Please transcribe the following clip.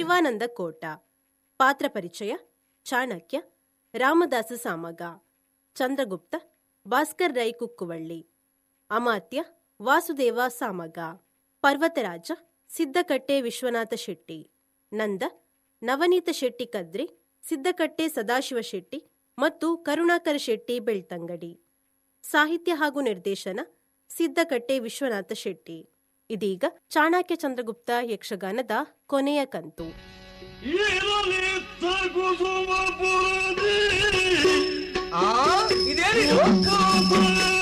ಶಿವಾನಂದ ಕೋಟ ಪಾತ್ರ ಪರಿಚಯ ಚಾಣಕ್ಯ ರಾಮದಾಸ ಸಾಮಗ ಚಂದ್ರಗುಪ್ತ ಭಾಸ್ಕರ್ ರೈ ಕುಕ್ಕುವಳ್ಳಿ ಅಮಾತ್ಯ ವಾಸುದೇವ ಸಾಮಗ ಪರ್ವತರಾಜ ಸಿದ್ದಕಟ್ಟೆ ವಿಶ್ವನಾಥ ಶೆಟ್ಟಿ ನಂದ ನವನೀತ ಶೆಟ್ಟಿ ಕದ್ರಿ ಸಿದ್ದಕಟ್ಟೆ ಸದಾಶಿವ ಶೆಟ್ಟಿ ಮತ್ತು ಕರುಣಾಕರ ಶೆಟ್ಟಿ ಬೆಳ್ತಂಗಡಿ ಸಾಹಿತ್ಯ ಹಾಗೂ ನಿರ್ದೇಶನ ಸಿದ್ದಕಟ್ಟೆ ವಿಶ್ವನಾಥ ಶೆಟ್ಟಿ ಇದೀಗ ಚಾಣಕ್ಯ ಚಂದ್ರಗುಪ್ತ ಯಕ್ಷಗಾನದ ಕೊನೆಯ ಕಂತು ಇರಲಿತ್ತ ಕುಸುಮ ಪುರದಿ ಆ ಇದೇನಿದು ಪಾಪದ